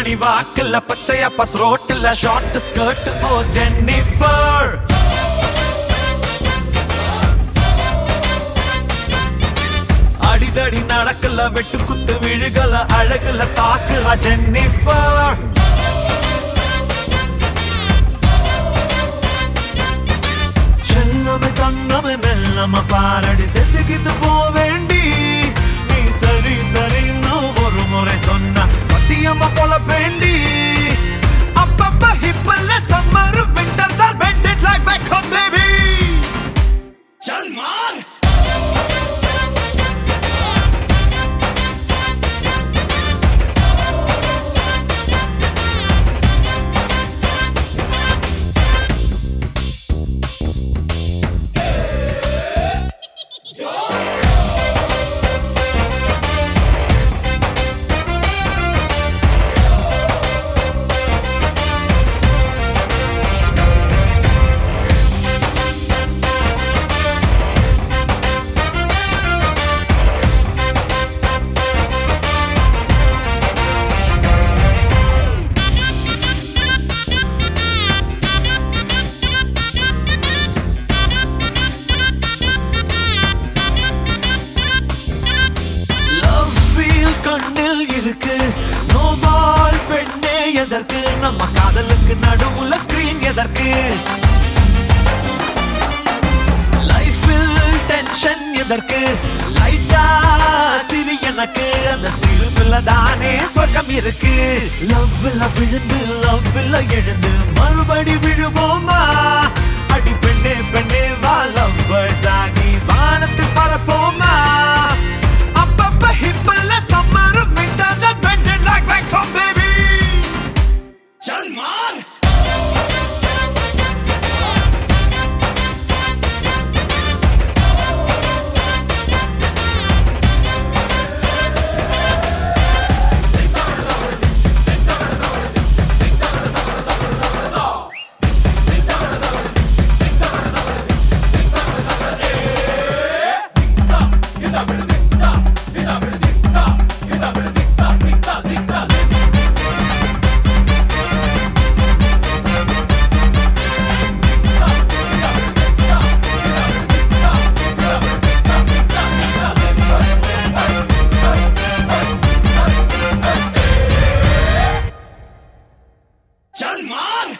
மணி வாக்குல பச்சையா பஸ் ரோட்டுல ஷார்ட் ஸ்கர்ட் ஓ ஜென்னிஃபர் அடிதடி நடக்கல வெட்டு குத்து விழுகல அழகுல தாக்குல ஜென்னிஃபர் செல்லமே தங்கமே மெல்லம பாரடி செத்துக்கிட்டு போவேண்டி நீ சரி சரின்னு ஒரு முறை சொன்ன சத்தியமா போல வேண்டி அப்பப்ப ஹிப்பல்ல சம்மர் விண்டர் தான் பெண்டட் லைக் பேக் ஹோம் பேபி चल मार லவ் ஃபீல் கண்ணில் இருக்கு நோபால் பெண்ணே எதற்கு நம்ம காதலுக்கு நடுவுல ஸ்கிரீன் எதற்கு லைஃபில் டென்ஷன் எதற்கு லைட்டா சிரி எனக்கு அந்த சிரிப்புல தானே சொர்க்கம் இருக்கு லவ்ல விழுந்து லவ்ல எழுந்து மறுபடி விழுவோமா அடி பெண்ணே பெண்ணே வா லவ்வர்ஸ் ஆகி வானத்தில் பறப்போமா அப்பப்ப ஹிப்பல்ல சம்மரும் விட்டாங்க பெண்டட் லைக் பேக் ஹோம் பேபி चल मार चल मार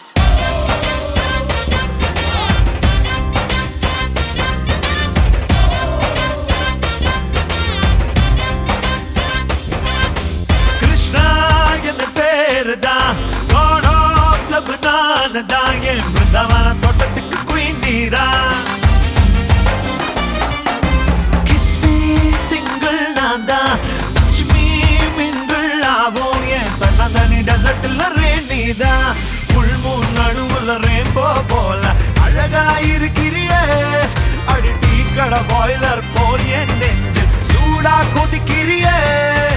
கிருஷ்ணா என்ன பேரு தான் God of love நானு தான் என் பிருந்தாவன தோட்டத்துக்கு குயின் நீரா கிஸ் மீ சிங்கிள் நான் தான் டச் மீ மிங்கிள் ஆவோம் என் தன்னந்தனி டெசர்ட்ல ரேன் நீதான் புல்மூன் நடுவுல ரெயின்போ போல அழகா இருக்கிறியே அடி டீ கடை பாய்லர் போல் என் நெஞ்சு சூடா கொதிக்கிறியே